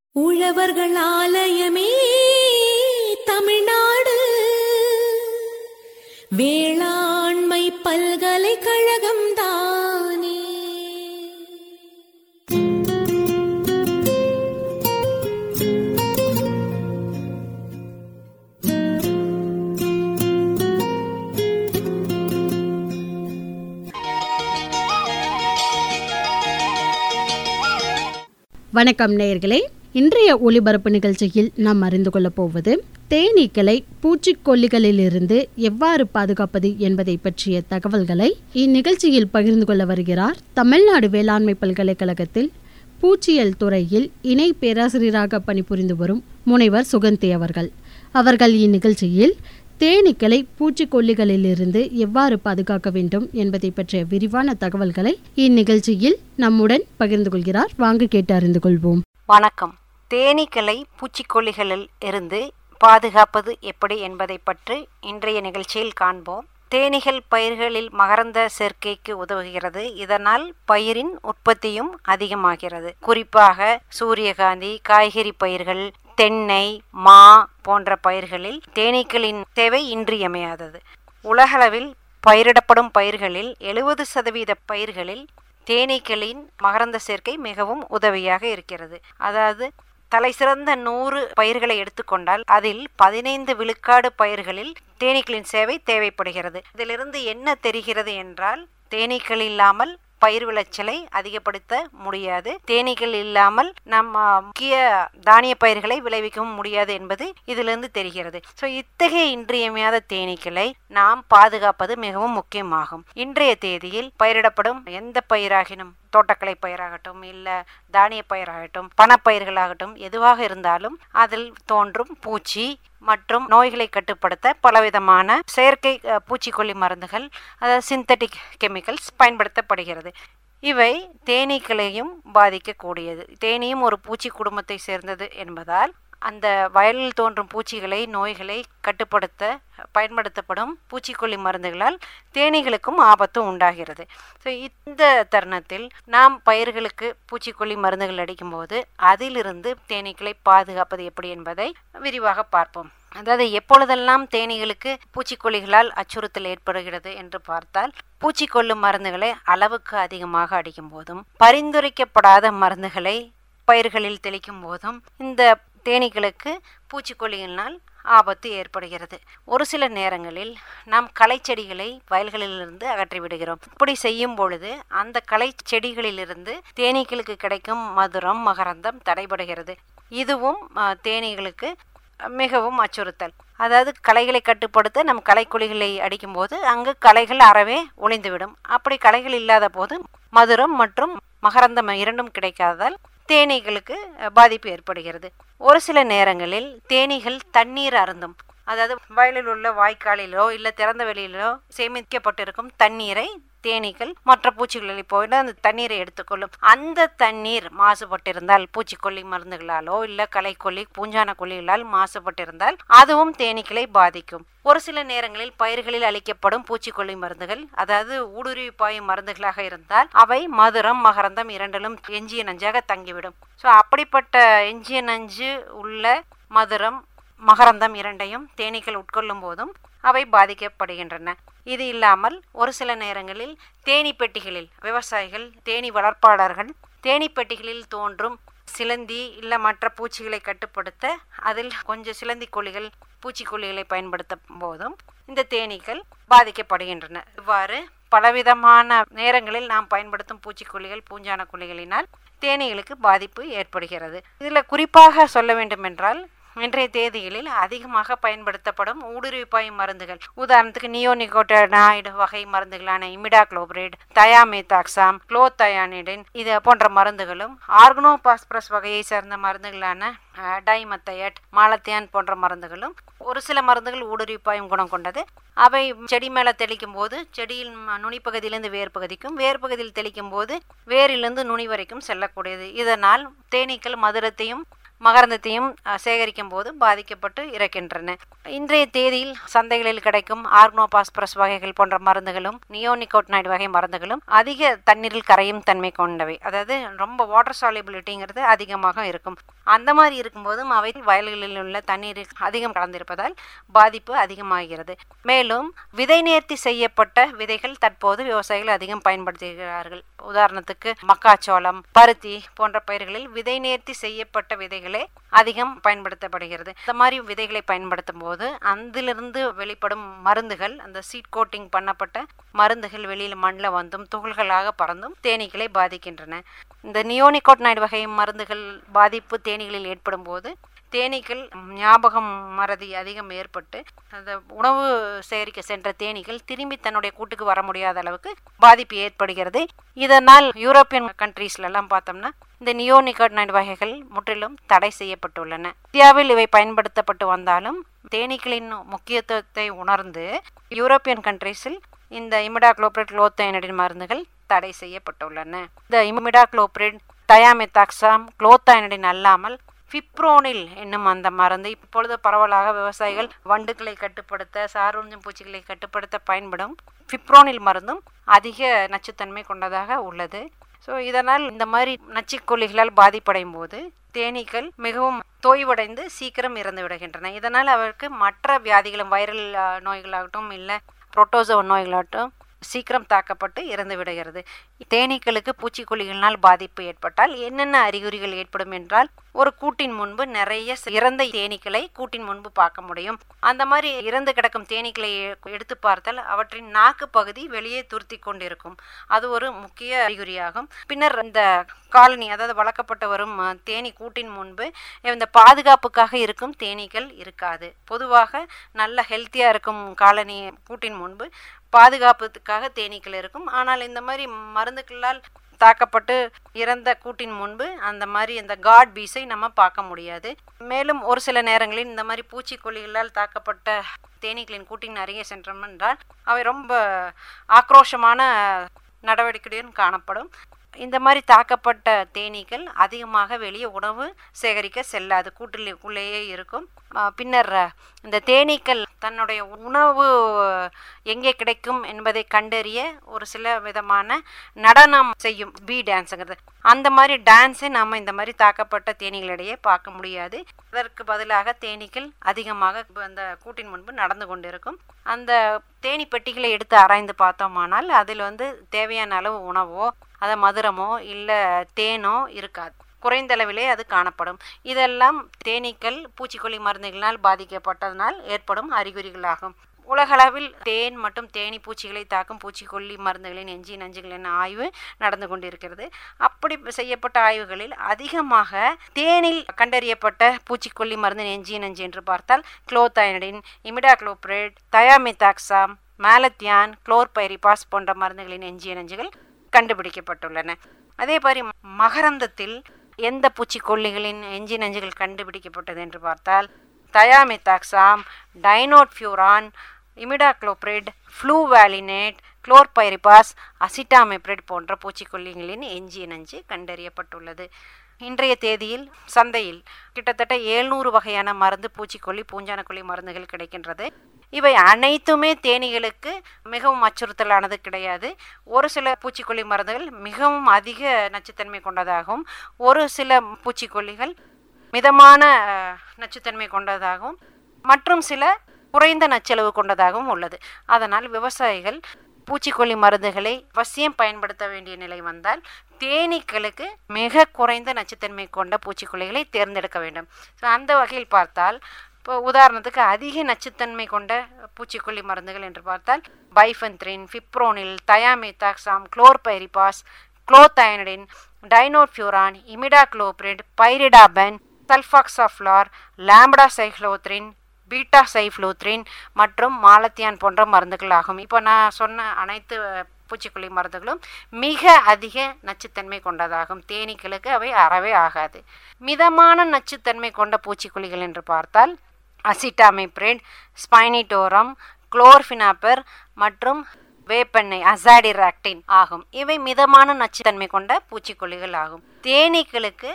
உழவர்கள் ஆலயமே தமிழ்நாடு வேளாண்மை பல்கலைக்கழகம் தானே வணக்கம் நேயர்களே இன்றைய ஒளிபரப்பு நிகழ்ச்சியில் நாம் அறிந்து கொள்ளப் போவது தேனீக்களை பூச்சிக்கொல்லிகளிலிருந்து எவ்வாறு பாதுகாப்பது என்பதை பற்றிய தகவல்களை இந்நிகழ்ச்சியில் பகிர்ந்து கொள்ள வருகிறார் தமிழ்நாடு வேளாண்மை பல்கலைக்கழகத்தில் பூச்சியல் துறையில் இணை பேராசிரியராக பணிபுரிந்து வரும் முனைவர் சுகந்தி அவர்கள் அவர்கள் இந்நிகழ்ச்சியில் தேனீக்களை பூச்சிக்கொல்லிகளிலிருந்து எவ்வாறு பாதுகாக்க வேண்டும் என்பதை பற்றிய விரிவான தகவல்களை இந்நிகழ்ச்சியில் நம்முடன் பகிர்ந்து கொள்கிறார் வாங்க கேட்டு அறிந்து கொள்வோம் வணக்கம் தேனீக்களை பூச்சிக்கொல்லிகளில் இருந்து பாதுகாப்பது எப்படி என்பதை பற்றி இன்றைய நிகழ்ச்சியில் காண்போம் தேனீகள் பயிர்களில் மகரந்த சேர்க்கைக்கு உதவுகிறது இதனால் பயிரின் உற்பத்தியும் அதிகமாகிறது குறிப்பாக சூரியகாந்தி காய்கறி பயிர்கள் தென்னை மா போன்ற பயிர்களில் தேனீக்களின் தேவை இன்றியமையாதது உலகளவில் பயிரிடப்படும் பயிர்களில் எழுபது சதவீத பயிர்களில் தேனீக்களின் மகரந்த சேர்க்கை மிகவும் உதவியாக இருக்கிறது அதாவது தலை சிறந்த நூறு பயிர்களை எடுத்துக்கொண்டால் அதில் பதினைந்து விழுக்காடு பயிர்களில் தேனீக்களின் சேவை தேவைப்படுகிறது இதிலிருந்து என்ன தெரிகிறது என்றால் தேனீக்கள் இல்லாமல் பயிர் விளைச்சலை அதிகப்படுத்த முடியாது தேனீக்கள் இல்லாமல் நம்ம முக்கிய தானிய பயிர்களை விளைவிக்கவும் முடியாது என்பது இதிலிருந்து தெரிகிறது ஸோ இத்தகைய இன்றியமையாத தேனீக்களை நாம் பாதுகாப்பது மிகவும் முக்கியமாகும் இன்றைய தேதியில் பயிரிடப்படும் எந்த பயிராகினும் தோட்டக்கலை பயிராகட்டும் இல்லை தானிய பயிராகட்டும் பணப்பயிர்களாகட்டும் எதுவாக இருந்தாலும் அதில் தோன்றும் பூச்சி மற்றும் நோய்களை கட்டுப்படுத்த பலவிதமான செயற்கை அஹ், பூச்சிக்கொல்லி மருந்துகள் அதாவது சிந்தட்டிக் கெமிக்கல்ஸ் பயன்படுத்தப்படுகிறது இவை தேனீக்களையும் பாதிக்கக்கூடியது தேனீயும் ஒரு பூச்சி குடும்பத்தை சேர்ந்தது என்பதால் அந்த வயலில் தோன்றும் பூச்சிகளை நோய்களை கட்டுப்படுத்த பயன்படுத்தப்படும் பூச்சிக்கொல்லி மருந்துகளால் தேனீகளுக்கும் ஆபத்து உண்டாகிறது ஸோ இந்த தருணத்தில் நாம் பயிர்களுக்கு பூச்சிக்கொல்லி மருந்துகள் அடிக்கும்போது அதிலிருந்து தேனீக்களை பாதுகாப்பது எப்படி என்பதை விரிவாக பார்ப்போம் அதாவது எப்பொழுதெல்லாம் தேனீகளுக்கு பூச்சிக்கொல்லிகளால் அச்சுறுத்தல் ஏற்படுகிறது என்று பார்த்தால் பூச்சிக்கொல்லும் மருந்துகளை அளவுக்கு அதிகமாக அடிக்கும் போதும் பரிந்துரைக்கப்படாத மருந்துகளை பயிர்களில் தெளிக்கும் போதும் இந்த தேனீக்களுக்கு பூச்சிக்கொல்லியினால் ஆபத்து ஏற்படுகிறது ஒரு சில நேரங்களில் நாம் களைச்செடிகளை வயல்களிலிருந்து அகற்றி விடுகிறோம் இப்படி செய்யும் பொழுது அந்த களை செடிகளிலிருந்து தேனீக்களுக்கு கிடைக்கும் மதுரம் மகரந்தம் தடைபடுகிறது இதுவும் அஹ், தேனீகளுக்கு மிகவும் அச்சுறுத்தல் அதாவது களைகளை கட்டுப்படுத்த நம் களைக்குழிகளை அடிக்கும்போது அங்கு களைகள் அறவே ஒளிந்துவிடும் அப்படி களைகள் இல்லாத போது மதுரம் மற்றும் மகரந்தம் இரண்டும் கிடைக்காததால் தேனீகளுக்கு அஹ், பாதிப்பு ஏற்படுகிறது ஒரு சில நேரங்களில் தேனீகள் தண்ணீர் அருந்தும் அதாவது வயலில் உள்ள வாய்க்காலிலோ இல்லை திறந்த வெளியிலோ சேமிக்கப்பட்டிருக்கும் தண்ணீரை தேனீக்கள் மற்ற பூச்சிகளை போயிட்டு அந்த தண்ணீரை எடுத்துக்கொள்ளும் அந்த தண்ணீர் மாசுபட்டிருந்தால் பூச்சிக்கொல்லி மருந்துகளாலோ இல்லை களைக்கொல்லி பூஞ்சான கொல்லிகளால் மாசுபட்டிருந்தால் அதுவும் தேனீக்களை பாதிக்கும் ஒரு சில நேரங்களில் பயிர்களில் அளிக்கப்படும் பூச்சிக்கொல்லி மருந்துகள் அதாவது ஊடுருவி பாயும் மருந்துகளாக இருந்தால் அவை மதுரம் மகரந்தம் இரண்டிலும் எஞ்சிய நஞ்சாக தங்கிவிடும் ஸோ அப்படிப்பட்ட எஞ்சிய நஞ்சு உள்ள மதுரம் மகரந்தம் இரண்டையும் தேனீக்கள் உட்கொள்ளும் போதும் அவை பாதிக்கப்படுகின்றன இது இல்லாமல் ஒரு சில நேரங்களில் தேனீ பெட்டிகளில் விவசாயிகள் தேனீ வளர்ப்பாளர்கள் தேனீ பெட்டிகளில் தோன்றும் சிலந்தி இல்லை மற்ற பூச்சிகளை கட்டுப்படுத்த அதில் கொஞ்சம் சிலந்தி கொல்லிகள் பூச்சிக்கொல்லிகளை பயன்படுத்தும் போதும் இந்த தேனீக்கள் பாதிக்கப்படுகின்றன இவ்வாறு பலவிதமான நேரங்களில் நாம் பயன்படுத்தும் பூச்சிக்கொல்லிகள் பூஞ்சான கொல்லிகளினால் தேனீகளுக்கு பாதிப்பு ஏற்படுகிறது இதில் குறிப்பாக சொல்ல வேண்டுமென்றால் இன்றைய தேதிகளில் அதிகமாக பயன்படுத்தப்படும் ஊடுருவிப்பாயும் மருந்துகள் உதாரணத்துக்கு நியோனிகோட்டனாய்டு வகை மருந்துகளான இமிடாக்ளோபிரேட் தயாமேதாக்சாம் குளோதயானிடின் இது போன்ற மருந்துகளும் ஆர்கனோபாஸ்பரஸ் வகையை சேர்ந்த மருந்துகளான அஹ், டைமத்தையட் மாலத்தியான் போன்ற மருந்துகளும் ஒரு சில மருந்துகள் ஊடுருவிப்பாயும் குணம் கொண்டது அவை செடி மேலே தெளிக்கும் போது செடியில் ம- நுனிப்பகுதியிலிருந்து வேர் பகுதிக்கும் வேர் பகுதியில் தெளிக்கும் போது வேரிலிருந்து நுனி வரைக்கும் செல்லக்கூடியது இதனால் தேனீக்கள் மதுரத்தையும் மகரந்தத்தையும் அஹ், சேகரிக்கும் போது பாதிக்கப்பட்டு இறக்கின்றன இன்றைய தேதியில் சந்தைகளில் கிடைக்கும் ஆர்கனோபாஸ்பரஸ் வகைகள் போன்ற மருந்துகளும் நியோனிகோட்னைடு வகை மருந்துகளும் அதிக தண்ணீரில் கரையும் தன்மை கொண்டவை அதாவது ரொம்ப வாட்டர் சாலிபிலிட்டிங்கிறது அதிகமாக இருக்கும் அந்த மாதிரி இருக்கும்போதும் அவை வயல்களில் உள்ள தண்ணீரில் அதிகம் கலந்திருப்பதால் பாதிப்பு அதிகமாகிறது மேலும் விதை நேர்த்தி செய்யப்பட்ட விதைகள் தற்போது விவசாயிகள் அதிகம் பயன்படுத்துகிறார்கள் உதாரணத்துக்கு மக்காச்சோளம் பருத்தி போன்ற பயிர்களில் விதை நேர்த்தி செய்யப்பட்ட விதைகளே அதிகம் பயன்படுத்தப்படுகிறது இந்த மாதிரி விதைகளை பயன்படுத்தும் போது அதிலிருந்து வெளிப்படும் மருந்துகள் அந்த சீட் கோட்டிங் பண்ணப்பட்ட மருந்துகள் வெளியில் மண்ணில் வந்தும் துகள்களாக பறந்தும் தேனீக்களை பாதிக்கின்றன இந்த நியோனிகோட்னைடு வகை மருந்துகள் பாதிப்பு தேனீகளில் ஏற்படும் போது தேனீக்கள் ஞாபகம் மறதி அதிகம் ஏற்பட்டு அந்த உணவு சேகரிக்க சென்ற தேனீக்கள் திரும்பி தன்னுடைய கூட்டுக்கு வர முடியாத அளவுக்கு பாதிப்பு ஏற்படுகிறது இதனால் யூரோப்பியன் கண்ட்ரீஸ்ல எல்லாம் பார்த்தோம்னா இந்த நியோனிகாட்னைடு வகைகள் முற்றிலும் தடை செய்யப்பட்டுள்ளன இந்தியாவில் இவை பயன்படுத்தப்பட்டு வந்தாலும் தேனீக்களின் முக்கியத்துவத்தை உணர்ந்து யூரோப்பியன் கண்ட்ரீஸில் இந்த இமிடாக்ளோபிரிட் குளோத்தைனடின் மருந்துகள் தடை செய்யப்பட்டுள்ளன இந்த இமிடாக்ளோபிரிட் டயாமெத்தாக்சாம் குளோத்தைனடின் அல்லாமல் ஃபிப்ரோனில் என்னும் அந்த மருந்து இப்பொழுது பரவலாக விவசாயிகள் வண்டுகளை கட்டுப்படுத்த சாரூர்ஜம் பூச்சிகளை கட்டுப்படுத்த பயன்படும் ஃபிப்ரோனில் மருந்தும் அதிக நச்சுத்தன்மை கொண்டதாக உள்ளது ஸோ இதனால் இந்த மாதிரி நச்சுக்கொல்லிகளால் பாதிப்படையும் போது தேனீக்கள் மிகவும் தோய்வடைந்து சீக்கிரம் இறந்து விடுகின்றன இதனால் அவருக்கு மற்ற வியாதிகளும் வைரல் அஹ், நோய்களாகட்டும் இல்லை புரோட்டோசோ நோய்களாகட்டும் சீக்கிரம் தாக்கப்பட்டு இறந்து விடுகிறது தேனீக்களுக்கு பூச்சிக்கொல்லிகளினால் பாதிப்பு ஏற்பட்டால் என்னென்ன அறிகுறிகள் ஏற்படும் என்றால் ஒரு கூட்டின் முன்பு நிறைய இறந்த தேனீக்களை கூட்டின் முன்பு பார்க்க முடியும் அந்த மாதிரி இறந்து கிடக்கும் தேனீக்களை எ- எடுத்து பார்த்தால் அவற்றின் நாக்கு பகுதி வெளியே துருத்தி கொண்டிருக்கும் அது ஒரு முக்கிய அறிகுறியாகும் பின்னர் இந்த காலனி அதாவது வளர்க்கப்பட்டு வரும் அஹ், தேனீ கூட்டின் முன்பு இந்த பாதுகாப்புக்காக இருக்கும் தேனீக்கள் இருக்காது பொதுவாக நல்ல ஹெல்த்தியாக இருக்கும் காலனி கூட்டின் முன்பு பாதுகாப்புக்காக தேனீக்கள் இருக்கும் ஆனால் இந்த மாதிரி மருந்துகளால் தாக்கப்பட்டு இறந்த கூட்டின் முன்பு அந்த மாதிரி இந்த காட் பீஸை நம்ம பார்க்க முடியாது மேலும் ஒரு சில நேரங்களில் இந்த மாதிரி பூச்சிக்கொல்லிகளால் தாக்கப்பட்ட தேனீக்களின் கூட்டின் அருகே சென்றோம் என்றால் அவை ரொம்ப ஆக்ரோஷமான நடவடிக்கையுடன் காணப்படும் இந்த மாதிரி தாக்கப்பட்ட தேனீக்கள் அதிகமாக வெளியே உணவு சேகரிக்க செல்லாது கூட்டிலுக்குள்ளேயே இருக்கும் ஆ, பின்னர் இந்த தேனீக்கள் தன்னுடைய உணவு எங்கே கிடைக்கும் என்பதை கண்டறிய ஒரு சில விதமான நடனம் செய்யும் பி டான்ஸுங்கிறது அந்த மாதிரி டான்ஸை நம்ம இந்த மாதிரி தாக்கப்பட்ட தேனீகளிடையே பார்க்க முடியாது அதற்கு பதிலாக தேனீக்கள் அதிகமாக அந்த கூட்டின் முன்பு நடந்து கொண்டிருக்கும் அந்த தேனி பெட்டிகளை எடுத்து ஆராய்ந்து பார்த்தோமானால் அதில் வந்து தேவையான அளவு உணவோ அதை மதுரமோ இல்லை தேனோ இருக்காது குறைந்த அளவிலே அது காணப்படும் இதெல்லாம் தேனீக்கள் பூச்சிக்கொல்லி மருந்துகளினால் பாதிக்கப்பட்டதனால் ஏற்படும் அறிகுறிகளாகும் உலகளவில் தேன் மற்றும் தேனி பூச்சிகளை தாக்கும் பூச்சிக்கொல்லி மருந்துகளின் எஞ்சி நஞ்சுகளின் ஆய்வு நடந்து கொண்டிருக்கிறது அப்படி செய்யப்பட்ட ஆய்வுகளில் அதிகமாக தேனில் கண்டறியப்பட்ட பூச்சிக்கொல்லி மருந்தின் எஞ்சி நஞ்சு என்று பார்த்தால் குளோதைனடின் இமிடாக்ளோபிரேட் தயாமிதாக்சாம் மேலத்தியான் குளோர்பைரிபாஸ் போன்ற மருந்துகளின் எஞ்சிய நஞ்சுகள் கண்டுபிடிக்கப்பட்டுள்ளன அதே மாதிரி மகரந்தத்தில் எந்த பூச்சிக்கொல்லிகளின் எஞ்சி நஞ்சுகள் கண்டுபிடிக்கப்பட்டது என்று பார்த்தால் தயாமித்தாக்சாம் டைனோட்ஃபியூரான் இமிடாக்ளோப்ரிட் ஃப்ளூவேலினேட் குளோர்பைரிபாஸ் அசிட்டாமெப்ரிட் போன்ற பூச்சிக்கொல்லிகளின் எஞ்சிய நஞ்சு கண்டறியப்பட்டுள்ளது இன்றைய தேதியில் சந்தையில் கிட்டத்தட்ட எழுநூறு வகையான மருந்து பூச்சிக்கொல்லி பூஞ்சானக்கொல்லி மருந்துகள் கிடைக்கின்றது இவை அனைத்துமே தேனீகளுக்கு மிகவும் அச்சுறுத்தலானது கிடையாது ஒரு சில பூச்சிக்கொல்லி மருந்துகள் மிகவும் அதிக நச்சுத்தன்மை கொண்டதாகவும் ஒரு சில பூச்சிக்கொல்லிகள் மிதமான அஹ், நச்சுத்தன்மை கொண்டதாகவும் மற்றும் சில குறைந்த நச்சளவு கொண்டதாகவும் உள்ளது அதனால் விவசாயிகள் பூச்சிக்கொல்லி மருந்துகளை அவசியம் பயன்படுத்த வேண்டிய நிலை வந்தால் தேனீக்களுக்கு மிக குறைந்த நச்சுத்தன்மை கொண்ட பூச்சிக்கொல்லிகளை தேர்ந்தெடுக்க வேண்டும் ஸோ அந்த வகையில் பார்த்தால் இப்போ உதாரணத்துக்கு அதிக நச்சுத்தன்மை கொண்ட பூச்சிக்கொல்லி மருந்துகள் என்று பார்த்தால் bifenthrin fipronil thiamethoxam chlorpyrifos clothianidin dinotefuran imidacloprid pyridaben sulfoxaflor lambda cyhalothrin beta cyfluthrin மற்றும் மாலத்தியான் போன்ற மருந்துகள் ஆகும் இப்போ நான் சொன்ன அனைத்து பூச்சிக்கொல்லி மருந்துகளும் மிக அதிக நச்சுத்தன்மை கொண்டதாகும் தேனீக்களுக்கு அவை அறவே ஆகாது மிதமான நச்சுத்தன்மை கொண்ட பூச்சிக்கொல்லிகள் என்று பார்த்தால் அசிட்டாமிப்ரிட் ஸ்பைனிட்டோரம் குளோர்ஃபினாப்பர் மற்றும் வேப்பெண்ணெய் அசாடிராக்டின் ஆகும் இவை மிதமான நச்சுத்தன்மை கொண்ட பூச்சிக்கொல்லிகள் ஆகும் தேனீக்களுக்கு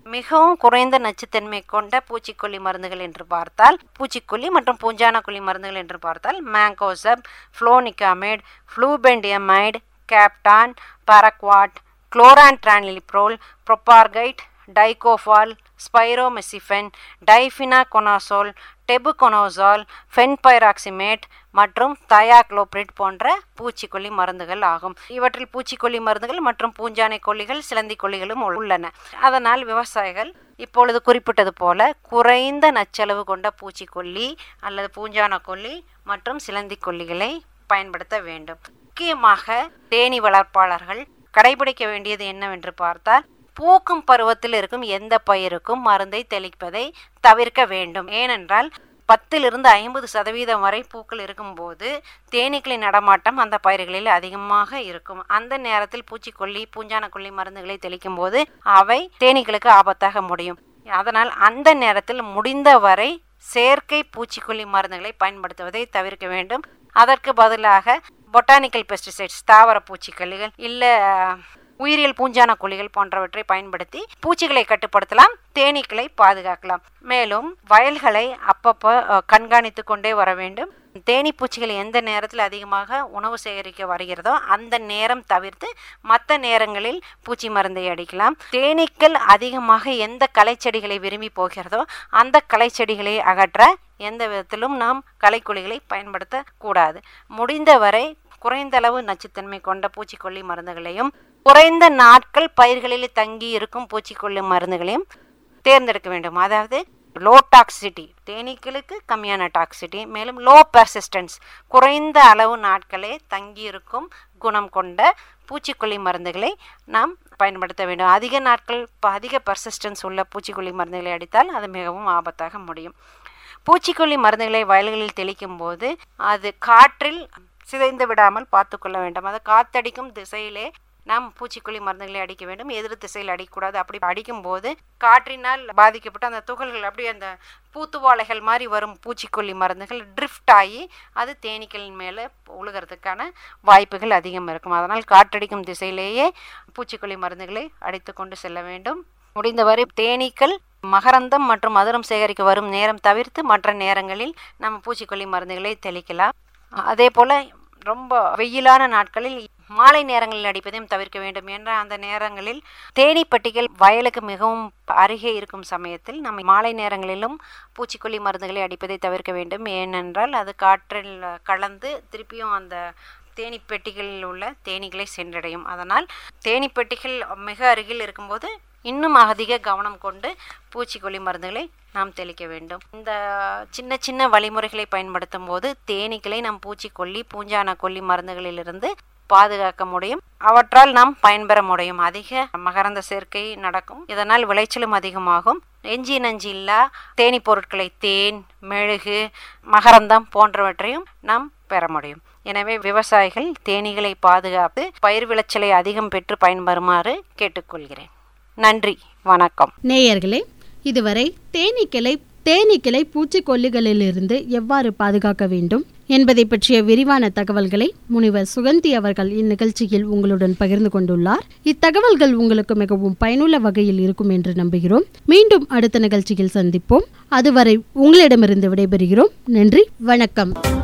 மிகவும் குறைந்த நச்சுத்தன்மை கொண்ட பூச்சிக்கொல்லி மருந்துகள் என்று பார்த்தால் பூச்சிக்கொல்லி மற்றும் பூஞ்சானக்கொல்லி மருந்துகள் என்று பார்த்தால் mancozeb flonicamid flubendiamide captan paraquat chlorantraniliprole propargite dicofol spiromesifen difenoconazole tebuconazole fenpyroximate மற்றும் தயாக்ளோப்ரிட் போன்ற பூச்சிக்கொல்லி மருந்துகள் ஆகும் இவற்றில் பூச்சிக்கொல்லி மருந்துகள் மற்றும் பூஞ்சானை கொல்லிகள் சிலந்தி கொல்லிகளும் உள்ளன அதனால் விவசாயிகள் இப்பொழுது குறிப்பிட்டது போல குறைந்த நச்சளவு கொண்ட பூச்சிக்கொல்லி அல்லது பூஞ்சான கொல்லி மற்றும் சிலந்தி கொல்லிகளை பயன்படுத்த வேண்டும் முக்கியமாக தேனி வளர்ப்பாளர்கள் கடைபிடிக்க வேண்டியது என்னவென்று பார்த்தால் பூக்கும் பருவத்தில் இருக்கும் எந்த பயிருக்கும் மருந்தை தெளிப்பதை தவிர்க்க வேண்டும் ஏனென்றால் பத்திலிருந்து ஐம்பது சதவீதம் வரை பூக்கள் இருக்கும்போது தேனீக்களின் நடமாட்டம் அந்த பயிர்களில் அதிகமாக இருக்கும் அந்த நேரத்தில் பூச்சிக்கொல்லி பூஞ்சானக்கொல்லி மருந்துகளை தெளிக்கும் போது அவை தேனீக்களுக்கு ஆபத்தாக முடியும் அதனால் அந்த நேரத்தில் முடிந்தவரை செயற்கை பூச்சிக்கொல்லி மருந்துகளை பயன்படுத்துவதை தவிர்க்க வேண்டும் அதற்கு பதிலாக பொட்டானிக்கல் பெஸ்டிசைட்ஸ் தாவர பூச்சிக்கொல்லிகள் இல்லை உயிரியல் பூஞ்சான கொல்லிகள் போன்றவற்றை பயன்படுத்தி பூச்சிகளை கட்டுப்படுத்தலாம் தேனீக்களை பாதுகாக்கலாம் மேலும் வயல்களை அப்பப்போ கண்காணித்து கொண்டே வர வேண்டும் தேனி பூச்சிகள் எந்த நேரத்தில் அதிகமாக உணவு சேகரிக்க வருகிறதோ அந்த நேரம் தவிர்த்து மற்ற நேரங்களில் பூச்சி மருந்தை அடிக்கலாம் தேனீக்கள் அதிகமாக எந்த களைச்செடிகளை விரும்பி போகிறதோ அந்த களைச்செடிகளை அகற்ற எந்த விதத்திலும் நாம் களைக்கொல்லிகளை பயன்படுத்தக்கூடாது முடிந்தவரை குறைந்த அளவு நச்சுத்தன்மை கொண்ட பூச்சிக்கொல்லி மருந்துகளையும் குறைந்த நாட்கள் பயிர்களில் தங்கி இருக்கும் பூச்சிக்கொல்லி மருந்துகளையும் தேர்ந்தெடுக்க வேண்டும் அதாவது லோ டாக்ஸிட்டி தேனீக்களுக்கு கம்மியான டாக்ஸிட்டி மேலும் லோ பெர்சிஸ்டன்ஸ் குறைந்த அளவு நாட்களே தங்கியிருக்கும் குணம் கொண்ட பூச்சிக்கொல்லி மருந்துகளை நாம் பயன்படுத்த வேண்டும் அதிக நாட்கள் அதிக பர்சிஸ்டன்ஸ் உள்ள பூச்சிக்கொல்லி மருந்துகளை அடித்தால் அது மிகவும் ஆபத்தாக முடியும் பூச்சிக்கொல்லி மருந்துகளை வயல்களில் தெளிக்கும் போது அது காற்றில் சிதைந்து விடாமல் பார்த்து கொள்ள வேண்டும் அது காத்தடிக்கும் திசையிலே நாம் பூச்சிக்கொல்லி மருந்துகளை அடிக்க வேண்டும் எதிர் திசையில் அடிக்கக்கூடாது அப்படி அடிக்கும்போது காற்றினால் பாதிக்கப்பட்டு அந்த துகள்கள் அப்படியே அந்த பூத்துவாளைகள் மாதிரி வரும் பூச்சிக்கொல்லி மருந்துகள் ட்ரிஃப்ட் ஆகி அது தேனீக்களின் மேலே உழுகிறதுக்கான வாய்ப்புகள் அதிகம் இருக்கும் அதனால் காற்றடிக்கும் திசையிலேயே பூச்சிக்கொல்லி மருந்துகளை அடித்து கொண்டு செல்ல வேண்டும் முடிந்தவரை தேனீக்கள் மகரந்தம் மற்றும் மதுரம் சேகரிக்க வரும் நேரம் தவிர்த்து மற்ற நேரங்களில் நம்ம பூச்சிக்கொல்லி மருந்துகளை தெளிக்கலாம் அதே போல் ரொம்ப வெயிலான நாட்களில் மாலை நேரங்களில் அடிப்பதையும் தவிர்க்க வேண்டும் என்ற அந்த நேரங்களில் தேனீப்பட்டிகள் வயலுக்கு மிகவும் அருகே இருக்கும் சமயத்தில் நம்ம மாலை நேரங்களிலும் பூச்சிக்கொல்லி மருந்துகளை அடிப்பதை தவிர்க்க வேண்டும் ஏனென்றால் அது காற்றில் கலந்து திருப்பியும் அந்த தேனீப்பெட்டிகளில் உள்ள தேனீகளை சென்றடையும் அதனால் தேனீப்பெட்டிகள் மிக அருகில் இருக்கும்போது இன்னும் அதிக கவனம் கொண்டு பூச்சிக்கொல்லி மருந்துகளை நாம் தெளிக்க வேண்டும் இந்த சின்ன சின்ன வழிமுறைகளை பயன்படுத்தும் போது தேனீக்களை நாம் பூச்சிக்கொல்லி பூஞ்சான கொல்லி மருந்துகளிலிருந்து பாதுகாக்க முடியும் அவற்றால் நாம் பயன்பெற முடியும் அதிக மகரந்த சேர்க்கை நடக்கும் இதனால் விளைச்சலும் அதிகமாகும் எஞ்சி நஞ்சி இல்லா தேனி பொருட்களை தேன் மெழுகு மகரந்தம் போன்றவற்றையும் நாம் பெற முடியும் எனவே விவசாயிகள் தேனீகளை பாதுகாத்து பயிர் விளைச்சலை அதிகம் பெற்று பயன்பெறுமாறு கேட்டுக்கொள்கிறேன் நன்றி வணக்கம் நேயர்களே இதுவரை தேனீக்களை தேனீக்களை பூச்சிக்கொல்லிகளிலிருந்து எவ்வாறு பாதுகாக்க வேண்டும் என்பதை பற்றிய விரிவான தகவல்களை முனிவர் சுகந்தி அவர்கள் இந்நிகழ்ச்சியில் உங்களுடன் பகிர்ந்து கொண்டுள்ளார் இத்தகவல்கள் உங்களுக்கு மிகவும் பயனுள்ள வகையில் இருக்கும் என்று நம்புகிறோம் மீண்டும் அடுத்த நிகழ்ச்சியில் சந்திப்போம் அதுவரை உங்களிடமிருந்து விடைபெறுகிறோம் நன்றி வணக்கம்